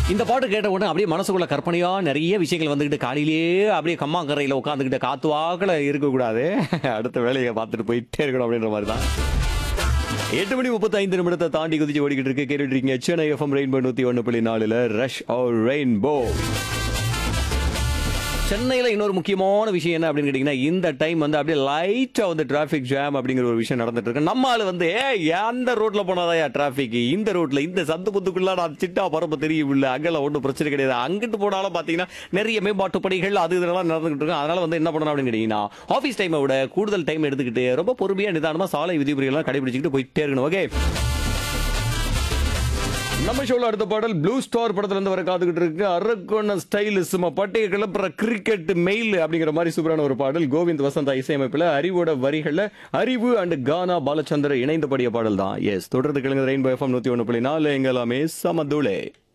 இந்த பாட்டு கேட்ட உடனே அப்படியே மனசுக்குள்ள கற்பனையா நிறைய விஷயங்கள் வந்துகிட்டு காலையிலேயே அப்படியே கம்மாங்கரையில உட்காந்துக்கிட்டு காத்து வாக்கில் இருக்கக்கூடாது அடுத்த வேலையை பார்த்துட்டு போயிட்டே இருக்கணும் அப்படின்ற மாதிரி தான் எட்டு மணி முப்பத்தைந்து நிமிடத்தை தாண்டி குதிச்சு ஓடிக்கிட்டு இருக்கு கேட்டுட்டு இருக்கீங்க சென்னை எஃப்எம் ரெயின்போ நூத்தி ஒன்று புள்ளி நாலுல ரஷ் ஆர் ரெயின்போ சென்னையில் இன்னொரு முக்கியமான விஷயம் என்ன அப்படின்னு கேட்டிங்கன்னா இந்த டைம் வந்து அப்படியே லைட்டாக வந்து டிராஃபிக் ஜாம் அப்படிங்கிற ஒரு விஷயம் நடந்துட்டு இருக்கு நம்ம ஆளு வந்து ஏ எந்த ரோட்ல போனாதாயா டிராஃபிக் இந்த ரோட்ல இந்த சந்து புத்துக்குள்ள நான் சிட்டா பரப்பு தெரியும் இல்ல அங்கெல்லாம் ஒன்றும் பிரச்சனை கிடையாது அங்கிட்டு போனாலும் பார்த்தீங்கன்னா நிறைய மேம்பாட்டு பணிகள் அது இதெல்லாம் நடந்துகிட்டு இருக்கு அதனால வந்து என்ன பண்ணணும் அப்படின்னு கேட்டிங்கன்னா ஆஃபீஸ் டைமை விட கூடுதல் டைம் எடுத்துக்கிட்டு ரொம்ப பொறுமையாக நிதானமாக சாலை விதிமுறைகள்லாம் கடைபிடிச்சிக்கிட்டு போயிட்டே இருக்கணும் ஓகே நம்ம ஷோல அடுத்த பாடல் ப்ளூ ஸ்டார் படத்துல இருந்து வர காத்துக்கிட்டு இருக்கு அரக்கோண ஸ்டைல் சும்மா பட்டைய கிளப்புற கிரிக்கெட் மெயில் அப்படிங்கிற மாதிரி சூப்பரான ஒரு பாடல் கோவிந்த் வசந்தா இசையமைப்புல அறிவோட வரிகள்ல அறிவு அண்ட் கானா பாலச்சந்திர இணைந்து பாடிய பாடல் தான் எஸ் தொடர்ந்து கிழங்கு ரெயின்போ எஃப்எம் நூத்தி ஒன்று புள்ளி நாலு எங்கெல்லாமே சமதுளே